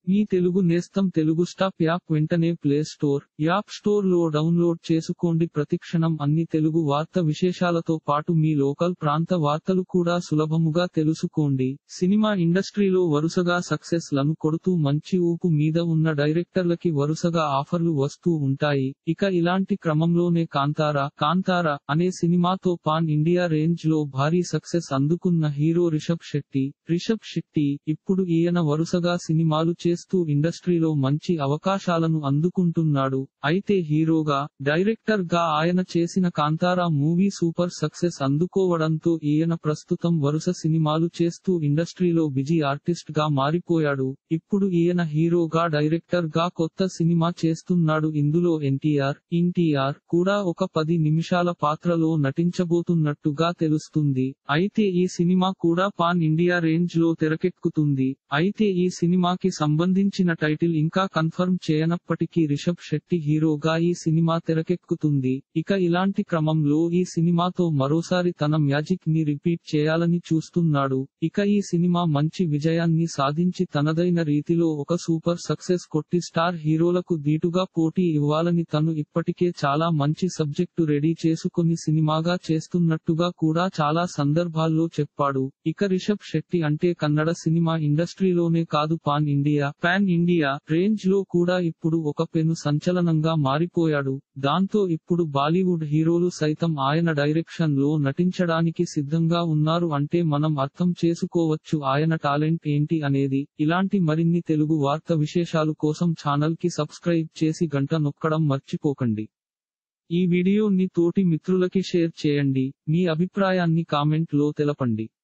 మీ తెలుగు నేస్తం Telugu stop app వెంటనే play store app store లో డౌన్లోడ్ చేసుకోండి ప్రతిక్షణం అన్ని తెలుగు వార్త విశేషాలతో పాటు మీ లోకల్ ప్రాంత వార్తలు కూడా సులభముగా తెలుసుకోండి సినిమా ఇండస్ట్రీలో వరుసగా సక్సెస్ లను కొడుతూ మంచి ఊపు మీద ఉన్న డైరెక్టర్లకి వరుసగా ఆఫర్లు వస్తూ ఉంటాయి ఇక ఇలాంటి క్రమంలోనే కాంతారా కాంతారా అనే సినిమాతో పాన్ ఇండియా రేంజ్ లో భారీ సక్సెస్ అందుకున్న హీరో రిషబ్ శెట్టి రిషబ్ శెట్టి ఇప్పుడు ఈయన వరుసగా సినిమాలు చేస్తూ ఇండస్ట్రీలో మంచి అవకాశాలను అందుకుంటున్నాడు అయితే హీరోగా డైరెక్టర్ గా ఆయన చేసిన కాంతారా మూవీ సూపర్ సక్సెస్ అందుకోవడంతో ఈయన ప్రస్తుతం వరుస సినిమాలు చేస్తూ ఇండస్ట్రీలో బిజీ ఆర్టిస్ట్ గా మారిపోయాడు ఇప్పుడు ఈయన హీరోగా డైరెక్టర్ గా కొత్త సినిమా చేస్తున్నాడు ఇందులో ఎన్టీఆర్ ఎన్టీఆర్ కూడా ఒక పది నిమిషాల పాత్రలో నటించబోతున్నట్టుగా తెలుస్తుంది అయితే ఈ సినిమా కూడా పాన్ ఇండియా రేంజ్ లో తెరకెక్కుతుంది అయితే ఈ సినిమాకి సంబంధించిన టైటిల్ ఇంకా కన్ఫర్మ్ చేయనప్పటికీ రిషబ్ శెట్టి హీరోగా ఈ సినిమా తెరకెక్కుతుంది ఇక ఇలాంటి క్రమంలో ఈ సినిమాతో మరోసారి తన మ్యాజిక్ ని రిపీట్ చేయాలని చూస్తున్నాడు ఇక ఈ సినిమా మంచి విజయాన్ని సాధించి తనదైన రీతిలో ఒక సూపర్ సక్సెస్ కొట్టి స్టార్ హీరోలకు దీటుగా పోటీ ఇవ్వాలని తను ఇప్పటికే చాలా మంచి సబ్జెక్టు రెడీ చేసుకుని సినిమాగా చేస్తున్నట్టుగా కూడా చాలా సందర్భాల్లో చెప్పాడు ఇక రిషబ్ శెట్టి అంటే కన్నడ సినిమా ఇండస్ట్రీలోనే కాదు pan India pan India range లో కూడా ఇప్పుడు ఒక పెను సంచలనంగా మారిపోయాడు దాంతో ఇప్పుడు బాలీవుడ్ హీరోలు సైతం ఆయన డైరెక్షన్ లో నటించడానికి సిద్ధంగా ఉన్నారు అంటే మనం అర్థం చేసుకోవచ్చు ఆయన టాలెంట్ ఏంటి అనేది ఇలాంటి మరిన్ని తెలుగు వార్త విశేషాలు కోసం ఛానల్ కి సబ్స్క్రైబ్ చేసి గంట నొక్కడం మర్చిపోకండి ఈ వీడియోని తోటి మిత్రులకి షేర్ చేయండి మీ అభిప్రాయాన్ని కామెంట్ లో తెలపండి